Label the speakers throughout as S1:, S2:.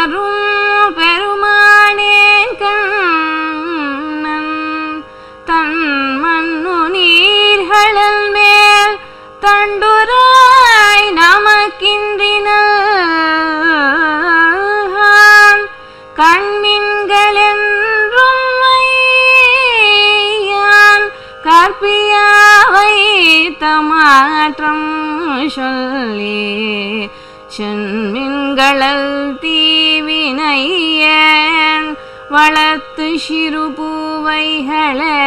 S1: கரும் பெருமானேன் கண்ணன் தன் மண்ணு நீர்களல் மேல் தண்டுராய் நமக்கின்றினான் கண்மின்களென்றும் வையான் கற்பியாவை தமாற்றம் சொல்லி சென்மின்களல் தீவினையன் வளர்த்து சிறு பூவைகளே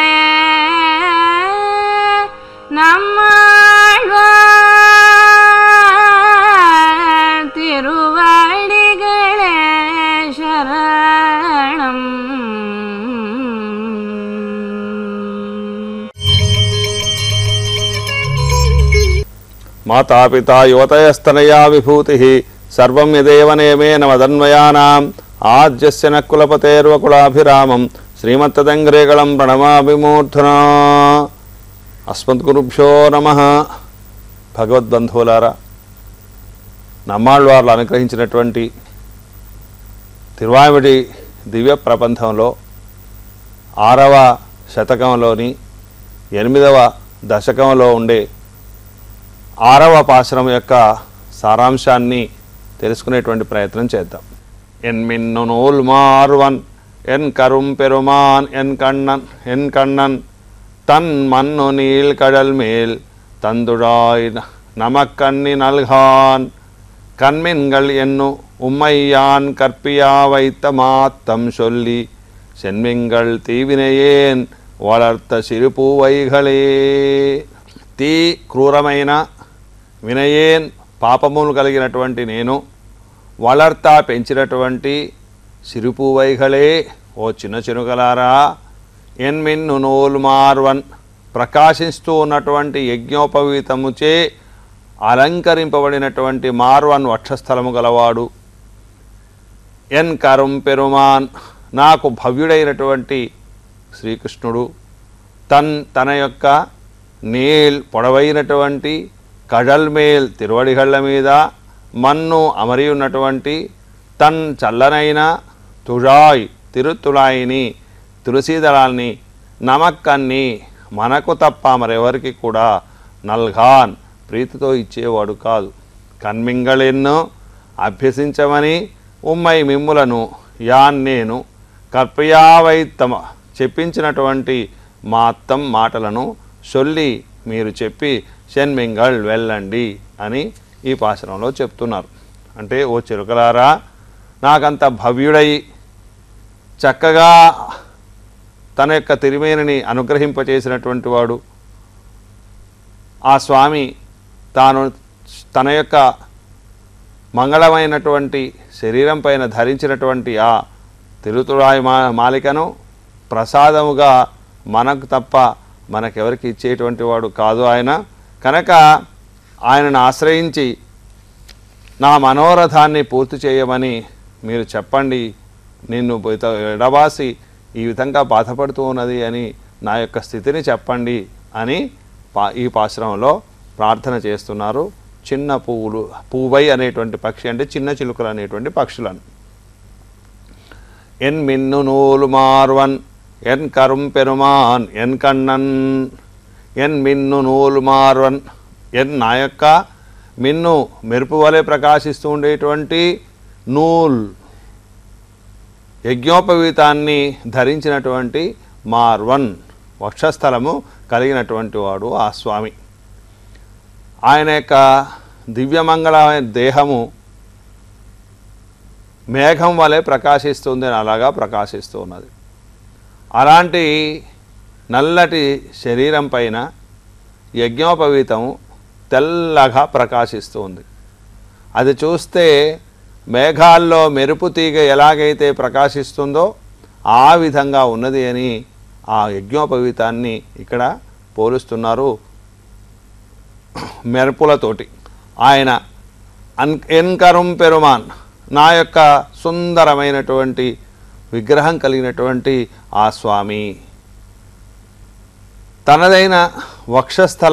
S1: நம்மாழ்வார் திருவடிகளே சரணம்
S2: మాతాపితా యువతయస్తనయా విభూతి సర్వం యదేవ నేమేన మదన్వయానాం ఆద్యస్య న కులపతేర్వకులాభిరామం శ్రీమత్తదంగ్రేగళం ప్రణమాభిమూర్ధనా అస్మద్గురుభ్యో నమ భగవద్బంధువులారా నమ్మాళ్ళవార్లు అనుగ్రహించినటువంటి తిరువామిడి దివ్య ప్రబంధంలో ఆరవ శతకంలోని ఎనిమిదవ దశకంలో ఉండే ఆరవ పాశ్రం యొక్క సారాంశాన్ని తెలుసుకునేటువంటి ప్రయత్నం చేద్దాం ఎన్ మిన్ను నూల్ మార్వన్ ఎన్ కరుం పెరుమాన్ ఎన్ కണ്ണన్ ఎన్ కണ്ണన్ తన్ మన్ను నీల్ కడల్ మేల్ தந்துடாய் நமக்கண்ணி நல்கான் கண்மின்கள் என்னு உம்மையான் கற்பியா வைத்த மாத்தம் சொல்லி சென்மிங்கள் தீவினையேன் వళర్త సిరిపూవైగలే తీ క్రూరమైన వినయేన్ పాపములు కలిగినటువంటి నేను వళర్త పెంచినటువంటి సిరిపూవైగలే ఓ చిన్న చినుకలారా ఎన్మిన్ను నోలు మార్వన్ ప్రకాశిస్తూ ఉన్నటువంటి యజ్ఞోపవీతముచే అలంకరింపబడినటువంటి మార్వన్ వక్షస్థలము గలవాడు ఎన్ కరుం పెరుమాన్ నాకు భవ్యుడైనటువంటి శ్రీకృష్ణుడు తన్ తన యొక్క నీల్ పొడవైనటువంటి కడల్ మేల్ తిరువడిగళ్ళ మీద మన్ను అమరి ఉన్నటువంటి తన్ చల్లనైన తుళాయ్ తిరుతుళాయిని తులసీదళాన్ని నమక్కన్ని మనకు తప్ప మరెవరికి కూడా నల్ఘాన్ ప్రీతితో ఇచ్చేవాడు కాదు కన్మింగళెన్నో అభ్యసించమని ఉమ్మై మిమ్ములను యాన్ నేను కర్పయావైత్తమ చెప్పించినటువంటి మా అత్తం మాటలను సొల్లి మీరు చెప్పి షణ్మింగళ్ వెళ్ళండి అని ఈ పాశనంలో చెప్తున్నారు అంటే ఓ చిరుకలారా నాకంత భవ్యుడై చక్కగా తన యొక్క తిరిమేనిని అనుగ్రహింపచేసినటువంటి వాడు ఆ స్వామి తాను తన యొక్క మంగళమైనటువంటి శరీరం పైన ధరించినటువంటి ఆ తిరుతురాయి మా మాలికను ప్రసాదముగా మనకు తప్ప మనకెవరికి ఇచ్చేటువంటి వాడు కాదు ఆయన కనుక ఆయనను ఆశ్రయించి నా మనోరథాన్ని పూర్తి చేయమని మీరు చెప్పండి నిన్ను ఇత- ఎడబాసి ఈ విధంగా బాధపడుతూ ఉన్నది అని నా యొక్క స్థితిని చెప్పండి అని పా ఈ పాశ్రమంలో ప్రార్థన చేస్తున్నారు చిన్న పువ్వులు పువ్వై అనేటువంటి పక్షి అంటే చిన్న చిలుకలు అనేటువంటి పక్షులను ఎన్ మిన్ను నూలు మార్వన్ ఎన్ కరుం పెరుమాన్ ఎన్ కണ്ണన్ ఎన్ మిన్ను నూలు మార్వన్ ఎన్ నా యొక్క మిన్ను మెరుపు వలె ప్రకాశిస్తూ ఉండేటువంటి నూల్ యజ్ఞోపవీతాన్ని ధరించినటువంటి మార్వన్ వక్షస్థలము కలిగినటువంటి వాడు ఆ స్వామి ఆయన యొక్క దివ్యమంగళమైన దేహము మేఘం వలె ప్రకాశిస్తుంది అని అలాగా ప్రకాశిస్తూ ఉన్నది అలాంటి నల్లటి శరీరం పైన యజ్ఞోపవీతము తెల్లగా ప్రకాశిస్తూ ఉంది అది చూస్తే మేఘాల్లో మెరుపు తీగ ఎలాగైతే ప్రకాశిస్తుందో ఆ విధంగా ఉన్నది అని ఆ యజ్ఞోపవీతాన్ని ఇక్కడ పోలుస్తున్నారు మెరుపులతోటి ఆయన అన్ ఎన్కరుం పెరుమాన్ నా యొక్క సుందరమైనటువంటి విగ్రహం కలిగినటువంటి ఆ స్వామి తనదైన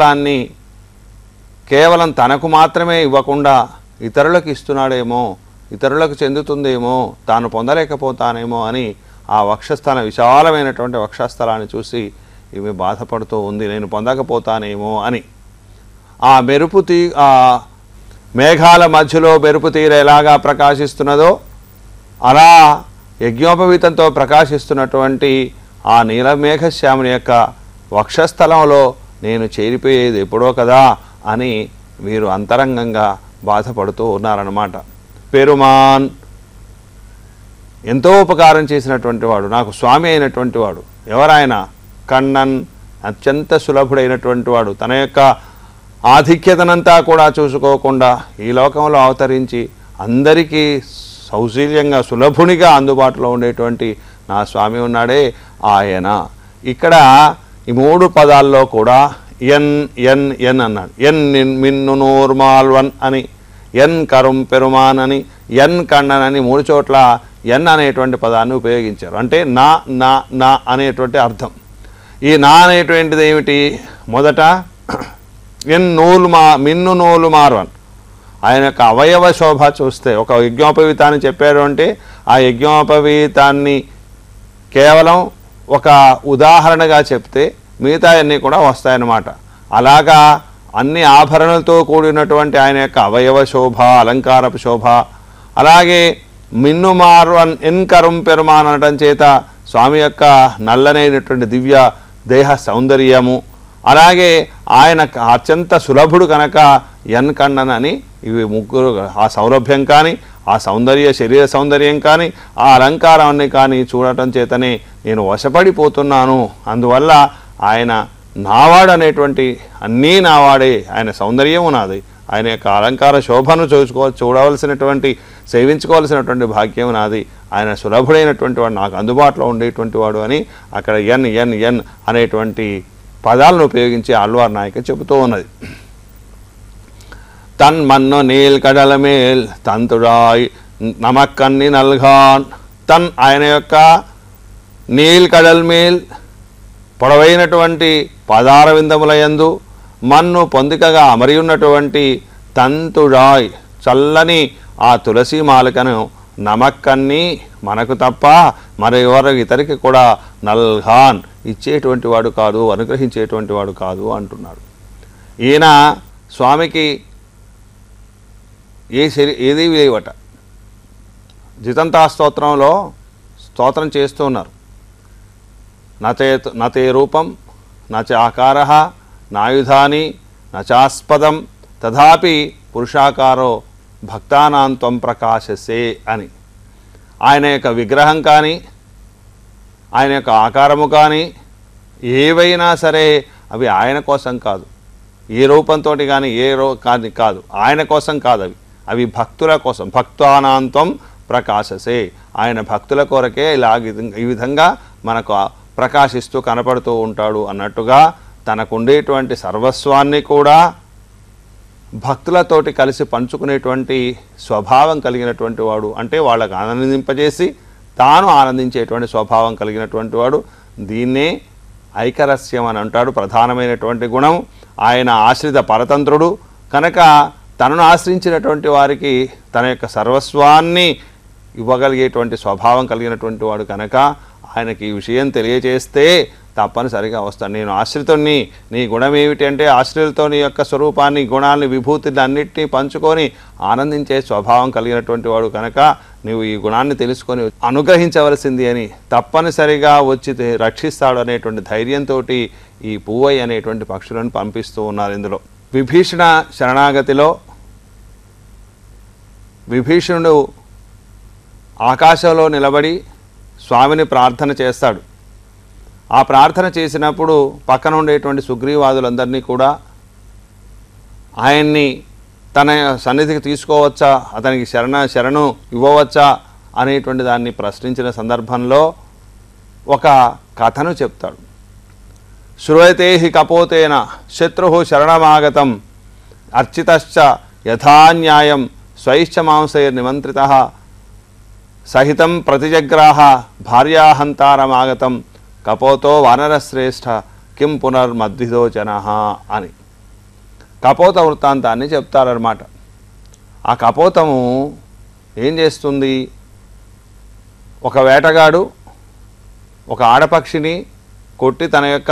S2: వక్షస్థలాన్ని కేవలం తనకు మాత్రమే ఇవ్వకుండా ఇతరులకు ఇస్తున్నాడేమో ఇతరులకు చెందుతుందేమో తాను పొందలేకపోతానేమో అని ఆ వక్షస్థల విశాలమైనటువంటి వక్షస్థలాన్ని చూసి ఈమె బాధపడుతూ ఉంది నేను పొందకపోతానేమో అని ఆ మెరుపు తీ ఆ మేఘాల మధ్యలో మెరుపు తీర ఎలాగా ప్రకాశిస్తున్నదో అలా యజ్ఞోపవీతంతో ప్రకాశిస్తున్నటువంటి ఆ నీలమేఘశ్యాముని యొక్క వక్షస్థలంలో నేను చేరిపోయేది ఎప్పుడో కదా అని వీరు అంతరంగంగా బాధపడుతూ ఉన్నారన్నమాట పెరుమాన్ ఎంతో ఉపకారం చేసినటువంటి వాడు నాకు స్వామి అయినటువంటి వాడు ఎవరాయన కണ്ണన్ అత్యంత సులభుడైనటువంటి వాడు తన యొక్క ఆధిక్యతనంతా కూడా చూసుకోకుండా ఈ లోకంలో అవతరించి అందరికీ సౌశీల్యంగా సులభునిగా అందుబాటులో ఉండేటువంటి నా స్వామి ఉన్నాడే ఆయన ఇక్కడ ఈ మూడు పదాల్లో కూడా ఎన్ ఎన్ ఎన్ అన్నాడు ఎన్ నిన్ మిన్ను నూర్మాల్వన్ అని ఎన్ కరుం పెరుమాన్ అని ఎన్ కണ്ണన్ అని మూడు చోట్ల ఎన్ అనేటువంటి పదాన్ని ఉపయోగించారు అంటే నా నా నా అనేటువంటి అర్థం ఈ నా అనేటువంటిది ఏమిటి మొదట ఎన్ నూలు మా మిన్ను నూలు మారువన్ ఆయన యొక్క అవయవ శోభ చూస్తే ఒక యజ్ఞోపవీతాన్ని చెప్పారు అంటే ఆ యజ్ఞోపవీతాన్ని కేవలం ఒక ఉదాహరణగా చెప్తే మిగతా అన్నీ కూడా వస్తాయన్నమాట అలాగా అన్ని ఆభరణలతో కూడినటువంటి ఆయన యొక్క అవయవ శోభ అలంకారపు శోభ అలాగే మిన్నుమారు అన్ ఎన్కరం పెరుమాన్ అనటం చేత స్వామి యొక్క నల్లనైనటువంటి దివ్య దేహ సౌందర్యము అలాగే ఆయన అత్యంత సులభుడు కనుక ఎన్ కണ്ണన్ అని ఇవి ముగ్గురు ఆ సౌలభ్యం కానీ ఆ సౌందర్య శరీర సౌందర్యం కానీ ఆ అలంకారాన్ని కానీ చూడటం చేతనే నేను వశపడిపోతున్నాను అందువల్ల ఆయన నావాడు అనేటువంటి అన్నీ నావాడే ఆయన సౌందర్యము నాది ఆయన యొక్క అలంకార శోభను చూసుకో చూడవలసినటువంటి సేవించుకోవాల్సినటువంటి భాగ్యం నాది ఆయన సులభుడైనటువంటి వాడు నాకు అందుబాటులో ఉండేటువంటి వాడు అని అక్కడ ఎన్ ఎన్ ఎన్ అనేటువంటి పదాలను ఉపయోగించి ఆళ్వార్ నాయక చెబుతూ ఉన్నది తన్ మన్ను నీల్ కడల మేల్ తంతుడాయ్ నమక్కన్ని నల్గాన్ తన్ ఆయన యొక్క నీల్ కడల్ మేల్ పొడవైనటువంటి పదార విందములయందు మన్ను పొందికగా అమరి ఉన్నటువంటి తంతుడాయ్ చల్లని ఆ తులసి మాలికను నమక్కన్ని మనకు తప్ప మరెవరు ఇతరికి కూడా నల్హాన్ ఇచ్చేటువంటి వాడు కాదు అనుగ్రహించేటువంటి వాడు కాదు అంటున్నాడు ఈయన స్వామికి ఏ శరీ ఏది లేవట జితంతా స్తోత్రంలో స్తోత్రం చేస్తూ ఉన్నారు నచే నతే రూపం నచ ఆకార నాయుధాని నచాస్పదం తథాపి పురుషాకారో భక్తానాంత్వం ప్రకాశసే అని ఆయన యొక్క విగ్రహం కానీ ఆయన యొక్క ఆకారము కానీ ఏవైనా సరే అవి ఆయన కోసం కాదు ఏ రూపంతో కానీ ఏ రో కానీ కాదు ఆయన కోసం కాదు అవి అవి భక్తుల కోసం భక్తానాంతం ప్రకాశసే ఆయన భక్తుల కొరకే ఇలా ఈ విధంగా మనకు ప్రకాశిస్తూ కనపడుతూ ఉంటాడు అన్నట్టుగా తనకుండేటువంటి సర్వస్వాన్ని కూడా భక్తులతోటి కలిసి పంచుకునేటువంటి స్వభావం కలిగినటువంటి వాడు అంటే వాళ్ళకు ఆనందింపజేసి తాను ఆనందించేటువంటి స్వభావం కలిగినటువంటి వాడు దీన్నే ఐకరస్యం అని అంటాడు ప్రధానమైనటువంటి గుణం ఆయన ఆశ్రిత పరతంత్రుడు కనుక తనను ఆశ్రయించినటువంటి వారికి తన యొక్క సర్వస్వాన్ని ఇవ్వగలిగేటువంటి స్వభావం కలిగినటువంటి వాడు కనుక ఆయనకి ఈ విషయం తెలియజేస్తే తప్పనిసరిగా వస్తాను నేను ఆశ్రితుణ్ణి నీ గుణం ఏమిటి అంటే ఆశ్రితులతో నీ యొక్క స్వరూపాన్ని గుణాన్ని విభూతిని అన్నిటినీ పంచుకొని ఆనందించే స్వభావం కలిగినటువంటి వాడు కనుక నీవు ఈ గుణాన్ని తెలుసుకొని అనుగ్రహించవలసింది అని తప్పనిసరిగా వచ్చి తే- రక్షిస్తాడు అనేటువంటి ధైర్యంతో ఈ పువ్వయ్య అనేటువంటి పక్షులను పంపిస్తూ ఉన్నారు ఇందులో విభీషణ శరణాగతిలో విభీషణుడు ఆకాశంలో నిలబడి స్వామిని ప్రార్థన చేస్తాడు ఆ ప్రార్థన చేసినప్పుడు పక్కన ఉండేటువంటి సుగ్రీవాదులందరినీ కూడా ఆయన్ని తన సన్నిధికి తీసుకోవచ్చా అతనికి శరణ శరణు ఇవ్వవచ్చా అనేటువంటి దాన్ని ప్రశ్నించిన సందర్భంలో ఒక కథను చెప్తాడు శ్రూయతే హి కపోతేన శత్రు శరణమాగతం అర్చితశ్చ యథాన్యాయం స్వైశ్చ మాంసైర్ నిమంత్రిత సహితం ప్రతిజగ్రాహ భార్యాహంతారమాగతం కపోతో వానరశ్రేష్ఠ కిం పునర్మద్విదో జన అని కపోత వృత్తాంతాన్ని చెప్తారన్నమాట ఆ కపోతము ఏం చేస్తుంది ఒక వేటగాడు ఒక ఆడపక్షిని కొట్టి తన యొక్క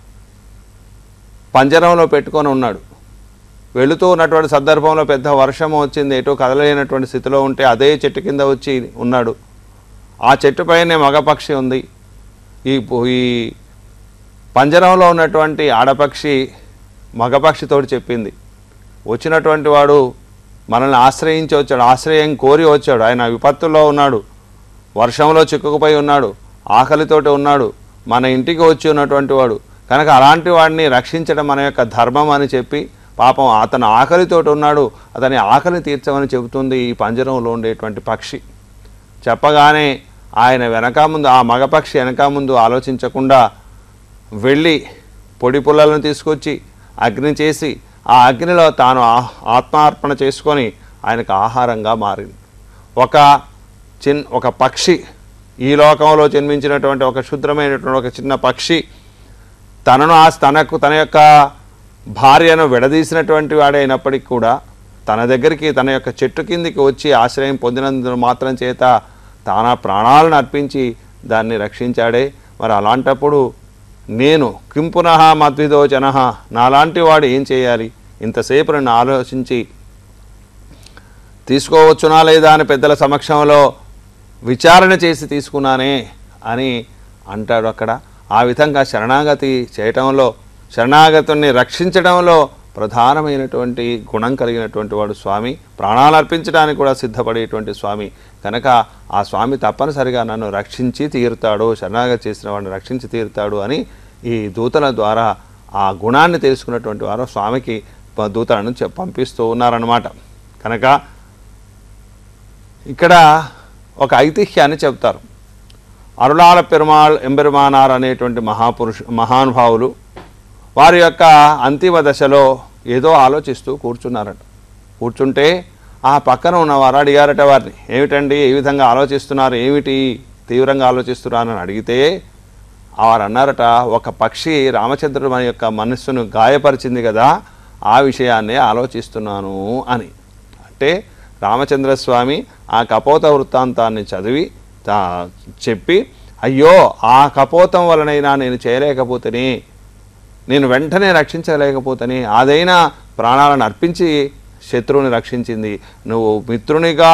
S2: పంజరంలో పెట్టుకొని ఉన్నాడు వెళుతూ ఉన్నటువంటి సందర్భంలో పెద్ద వర్షం వచ్చింది ఎటో కదలలేనటువంటి స్థితిలో ఉంటే అదే చెట్టు కింద వచ్చి ఉన్నాడు ఆ చెట్టు పైనే మగపక్షి ఉంది ఈ పు- ఈ పంజరంలో ఉన్నటువంటి ఆడపక్షి మగపక్షితోటి చెప్పింది వచ్చినటువంటి వాడు మనల్ని ఆశ్రయించి వచ్చాడు ఆశ్రయం కోరి వచ్చాడు ఆయన విపత్తుల్లో ఉన్నాడు వర్షంలో చిక్కుకుపోయి ఉన్నాడు ఆకలితోటి ఉన్నాడు మన ఇంటికి వచ్చి ఉన్నటువంటి వాడు కనుక అలాంటి వాడిని రక్షించడం మన యొక్క ధర్మం అని చెప్పి పాపం అతను ఆకలితోటి ఉన్నాడు అతని ఆకలి తీర్చమని చెబుతుంది ఈ పంజరంలో ఉండేటువంటి పక్షి చెప్పగానే ఆయన వెనక ముందు ఆ మగపక్షి వెనక ముందు ఆలోచించకుండా వెళ్ళి పొడి పుల్లలను తీసుకొచ్చి అగ్ని చేసి ఆ అగ్నిలో తాను ఆ- ఆత్మార్పణ చేసుకొని ఆయనకు ఆహారంగా మారింది ఒక చిన్ ఒక పక్షి ఈ లోకంలో జన్మించినటువంటి ఒక క్షుద్రమైనటువంటి ఒక చిన్న పక్షి తనను ఆ తనకు తన యొక్క భార్యను విడదీసినటువంటి వాడైనప్పటికీ కూడా తన దగ్గరికి తన యొక్క చెట్టు కిందికి వచ్చి ఆశ్రయం పొందినందున మాత్రం చేత తాన ప్రాణాలను అర్పించి దాన్ని రక్షించాడే మరి అలాంటప్పుడు నేను కింపునః మద్విదో జనః నాలాంటి వాడు ఏం చేయాలి ఇంతసేపు నన్ను ఆలోచించి తీసుకోవచ్చునా లేదా అని పెద్దల సమక్షంలో విచారణ చేసి తీసుకున్నానే అని అంటాడు అక్కడ ఆ విధంగా శరణాగతి చేయటంలో శరణాగతుని రక్షించడంలో ప్రధానమైనటువంటి గుణం కలిగినటువంటి వాడు స్వామి ప్రాణాలు అర్పించడానికి కూడా సిద్ధపడేటువంటి స్వామి కనుక ఆ స్వామి తప్పనిసరిగా నన్ను రక్షించి తీరుతాడు శరణాగతి చేసిన వాడిని రక్షించి తీరుతాడు అని ఈ దూతల ద్వారా ఆ గుణాన్ని తెలుసుకున్నటువంటి వారు స్వామికి ప- దూతలను చె- పంపిస్తూ ఉన్నారన్నమాట కనుక ఇక్కడ ఒక ఐతిహ్యాన్ని చెప్తారు అరుళాల పెరుమాళ్ ఎంబెరుమానార్ అనేటువంటి మహాపురుషు మహానుభావులు వారి యొక్క అంతిమ దశలో ఏదో ఆలోచిస్తూ కూర్చున్నారట కూర్చుంటే ఆ పక్కన ఉన్నవారు అడిగారట వారిని ఏమిటండి ఏ విధంగా ఆలోచిస్తున్నారు ఏమిటి తీవ్రంగా ఆలోచిస్తున్నారని అడిగితే వారు అన్నారట ఒక పక్షి రామచంద్రుడు మన యొక్క మనస్సును గాయపరిచింది కదా ఆ విషయాన్నే ఆలోచిస్తున్నాను అని అంటే రామచంద్రస్వామి ఆ కపోత వృత్తాంతాన్ని చదివి తా- చెప్పి అయ్యో ఆ కపోతం వలనైనా నేను చేయలేకపోతేనే నేను వెంటనే రక్షించలేకపోతేనే అదైనా ప్రాణాలను అర్పించి శత్రువుని రక్షించింది నువ్వు మిత్రునిగా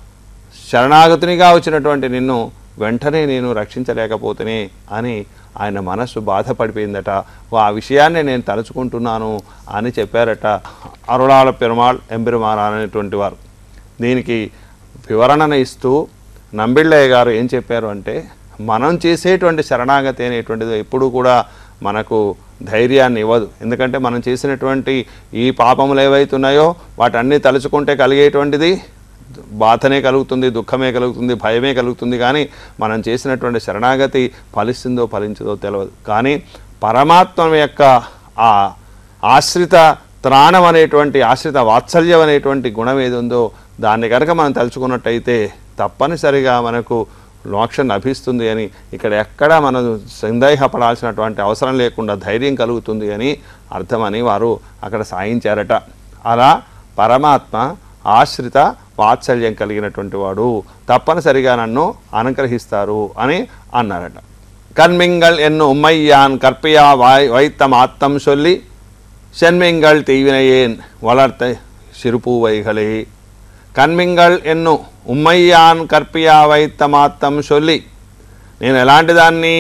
S2: శరణాగతునిగా వచ్చినటువంటి నిన్ను వెంటనే నేను రక్షించలేకపోతేనే అని ఆయన మనస్సు బాధపడిపోయిందట ఆ విషయాన్ని నేను తలుచుకుంటున్నాను అని చెప్పారట అరుళాల పెరుమాళ్ ఎంబెరుమాల అనేటువంటి వారు దీనికి వివరణను ఇస్తూ నంబిళ్ళయ్య గారు ఏం చెప్పారు అంటే మనం చేసేటువంటి శరణాగతి అనేటువంటిది ఎప్పుడూ కూడా మనకు ధైర్యాన్ని ఇవ్వదు ఎందుకంటే మనం చేసినటువంటి ఈ పాపములు ఏవైతున్నాయో వాటన్నీ తలుచుకుంటే కలిగేటువంటిది బాధనే కలుగుతుంది దుఃఖమే కలుగుతుంది భయమే కలుగుతుంది కానీ మనం చేసినటువంటి శరణాగతి ఫలిస్తుందో ఫలించదో తెలియదు కానీ పరమాత్మ యొక్క ఆ ఆశ్రిత త్రాణం అనేటువంటి ఆశ్రిత వాత్సల్యం అనేటువంటి గుణం ఏది ఉందో దాన్ని కనుక మనం తలుచుకున్నట్టయితే తప్పనిసరిగా మనకు మోక్షం లభిస్తుంది అని ఇక్కడ ఎక్కడ మనం సందేహపడాల్సినటువంటి అవసరం లేకుండా ధైర్యం కలుగుతుంది అని అర్థమని వారు అక్కడ సాయించారట అలా పరమాత్మ ఆశ్రిత వాత్సల్యం కలిగినటువంటి వాడు తప్పనిసరిగా నన్ను అనుగ్రహిస్తారు అని అన్నారట కన్మింగల్ ఎన్ను ఉమ్మయ్యాన్ కర్పియా వాయ్ వైత్తం ఆత్తం సొల్లి சென்மிங்கள் தீவினையேன் வளர்த்த சிறுபூவைகளே కన్మింగళ్ ఎన్ను ఉమ్మయ్యాన్ కర్పియా వైత్త మాత్తం సొల్లి నేను ఎలాంటి దాన్ని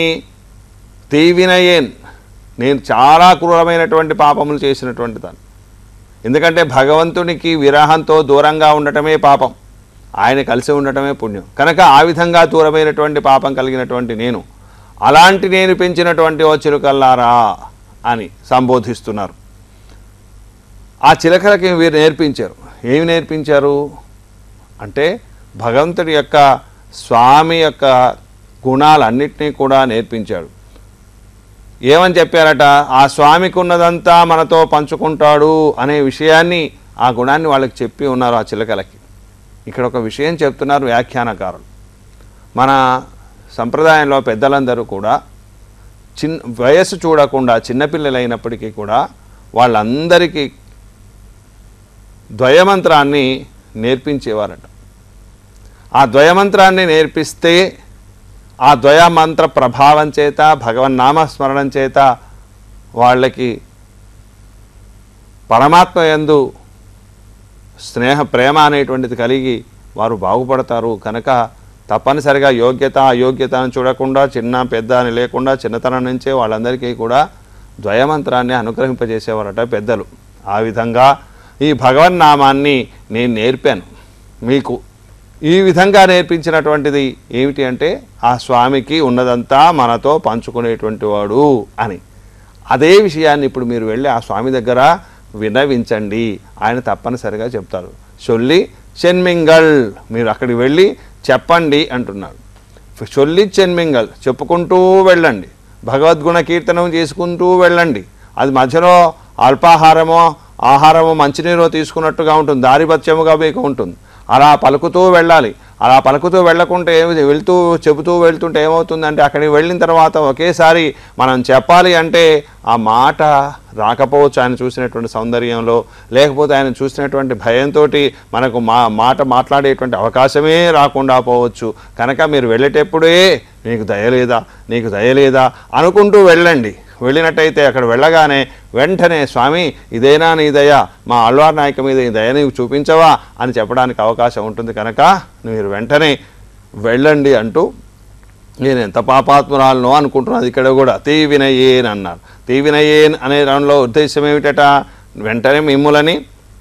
S2: తీవినయేన్ నేను చాలా క్రూరమైనటువంటి పాపములు చేసినటువంటి దాన్ని ఎందుకంటే భగవంతునికి విరహంతో దూరంగా ఉండటమే పాపం ఆయన కలిసి ఉండటమే పుణ్యం కనుక ఆ విధంగా దూరమైనటువంటి పాపం కలిగినటువంటి నేను అలాంటి నేను పెంచినటువంటి ఓ చిలుకల్లారా అని సంబోధిస్తున్నారు ఆ చిలకలకి వీరు నేర్పించారు ఏమి నేర్పించారు అంటే భగవంతుడి యొక్క స్వామి యొక్క గుణాలన్నింటినీ కూడా నేర్పించాడు ఏమని చెప్పారట ఆ స్వామికి ఉన్నదంతా మనతో పంచుకుంటాడు అనే విషయాన్ని ఆ గుణాన్ని వాళ్ళకి చెప్పి ఉన్నారు ఆ చిలకలకి ఇక్కడ ఒక విషయం చెప్తున్నారు వ్యాఖ్యానకారులు మన సంప్రదాయంలో పెద్దలందరూ కూడా చిన్ వయస్సు చూడకుండా చిన్నపిల్లలైనప్పటికీ కూడా వాళ్ళందరికీ ద్వయమంత్రాన్ని నేర్పించేవారట ఆ ద్వయమంత్రాన్ని నేర్పిస్తే ఆ ద్వయమంత్ర ప్రభావం చేత భగవన్నామస్మరణం చేత వాళ్ళకి పరమాత్మ యందు స్నేహ ప్రేమ అనేటువంటిది కలిగి వారు బాగుపడతారు కనుక తప్పనిసరిగా యోగ్యత అయోగ్యతను చూడకుండా చిన్న పెద్ద అని లేకుండా చిన్నతనం నుంచే వాళ్ళందరికీ కూడా ద్వయమంత్రాన్ని అనుగ్రహింపజేసేవారట పెద్దలు ఆ విధంగా ఈ భగవన్నామాన్ని నేను నేర్పాను మీకు ఈ విధంగా నేర్పించినటువంటిది ఏమిటి అంటే ఆ స్వామికి ఉన్నదంతా మనతో పంచుకునేటువంటి వాడు అని అదే విషయాన్ని ఇప్పుడు మీరు వెళ్ళి ఆ స్వామి దగ్గర వినవించండి ఆయన తప్పనిసరిగా చెప్తారు చొల్లి చెన్మింగల్ మీరు అక్కడికి వెళ్ళి చెప్పండి అంటున్నారు చొల్లి చెన్మింగల్ చెప్పుకుంటూ వెళ్ళండి భగవద్గుణ కీర్తనం చేసుకుంటూ వెళ్ళండి అది మధ్యలో అల్పాహారమో ఆహారమో మంచినీరో తీసుకున్నట్టుగా ఉంటుంది దారిపత్యముగా మీకు ఉంటుంది అలా పలుకుతూ వెళ్ళాలి అలా పలుకుతూ వెళ్ళకుంటే ఏమి వెళ్తూ చెబుతూ వెళ్తుంటే ఏమవుతుందంటే అక్కడికి వెళ్ళిన తర్వాత ఒకేసారి మనం చెప్పాలి అంటే ఆ మాట రాకపోవచ్చు ఆయన చూసినటువంటి సౌందర్యంలో లేకపోతే ఆయన చూసినటువంటి భయంతో మనకు మా మాట మాట్లాడేటువంటి అవకాశమే రాకుండా పోవచ్చు కనుక మీరు వెళ్ళేటప్పుడే నీకు దయలేదా నీకు దయలేదా అనుకుంటూ వెళ్ళండి వెళ్ళినట్టయితే అక్కడ వెళ్ళగానే వెంటనే స్వామి ఇదేనా నీ దయ మా అల్వార్ నాయక మీద ఈ దయ నీవు చూపించవా అని చెప్పడానికి అవకాశం ఉంటుంది కనుక మీరు వెంటనే వెళ్ళండి అంటూ నేను ఎంత పాపాత్మురాలను అనుకుంటున్నది ఇక్కడ కూడా తీ వినయేన్ అన్నారు తీ వినయేన్ అనే దానిలో ఉద్దేశం ఏమిటట వెంటనే మిమ్ములని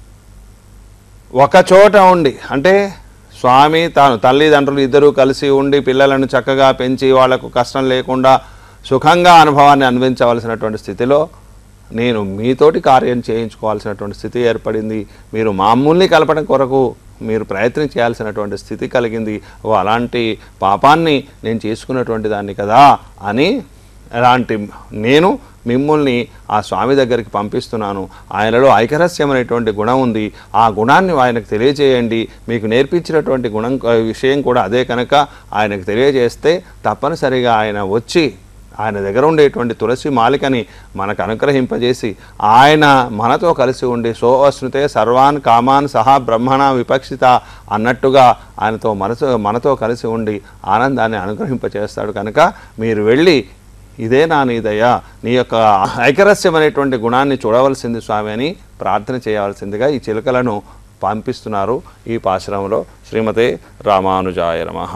S2: ఒక చోట ఉండి అంటే స్వామి తాను తల్లిదండ్రులు ఇద్దరూ కలిసి ఉండి పిల్లలను చక్కగా పెంచి వాళ్లకు కష్టం లేకుండా సుఖంగా అనుభవాన్ని అనుభవించవలసినటువంటి స్థితిలో నేను మీతోటి కార్యం చేయించుకోవాల్సినటువంటి స్థితి ఏర్పడింది మీరు మామూల్ని కలపడం కొరకు మీరు ప్రయత్నం చేయాల్సినటువంటి స్థితి కలిగింది ఓ అలాంటి పాపాన్ని నేను చేసుకున్నటువంటి దాన్ని కదా అని అలాంటి నేను మిమ్మల్ని ఆ స్వామి దగ్గరికి పంపిస్తున్నాను ఆయనలో ఐకరస్యం అనేటువంటి గుణం ఉంది ఆ గుణాన్ని ఆయనకు తెలియజేయండి మీకు నేర్పించినటువంటి గుణం విషయం కూడా అదే కనుక ఆయనకు తెలియజేస్తే తప్పనిసరిగా ఆయన వచ్చి ఆయన దగ్గర ఉండేటువంటి తులసి మాలికని మనకు అనుగ్రహింపజేసి ఆయన మనతో కలిసి ఉండి సోవస్నుతే సర్వాన్ కామాన్ సహా బ్రహ్మణ విపక్షిత అన్నట్టుగా ఆయనతో మనతో మనతో కలిసి ఉండి ఆనందాన్ని అనుగ్రహింపచేస్తాడు కనుక మీరు వెళ్ళి ఇదే నా నీ దయ నీ యొక్క ఐకరస్యం అనేటువంటి గుణాన్ని చూడవలసింది స్వామి అని ప్రార్థన చేయవలసిందిగా ఈ చిలుకలను పంపిస్తున్నారు ఈ పాశ్రమంలో శ్రీమతే రామానుజాయ నమః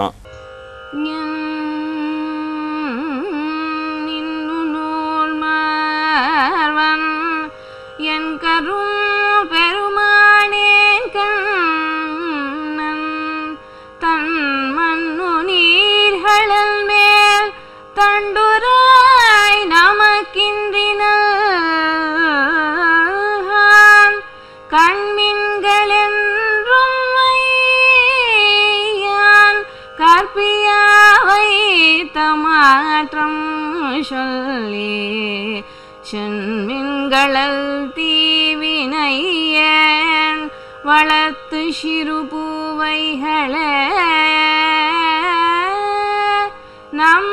S1: நின்னு நூல் மார்வன் என் கரும் பெருமானேன் கண்ணன் தன் மண்ணு நீர்கழல் மேல் தண்டுராய் நமக்கின்றினான் கண்மின்களென்றும் வையான் கற்பியாவை தமாற்றம் சொல்லி சென்மின்களல் தீவினையன் வளர்த்து சிறு பூவைகளே நம்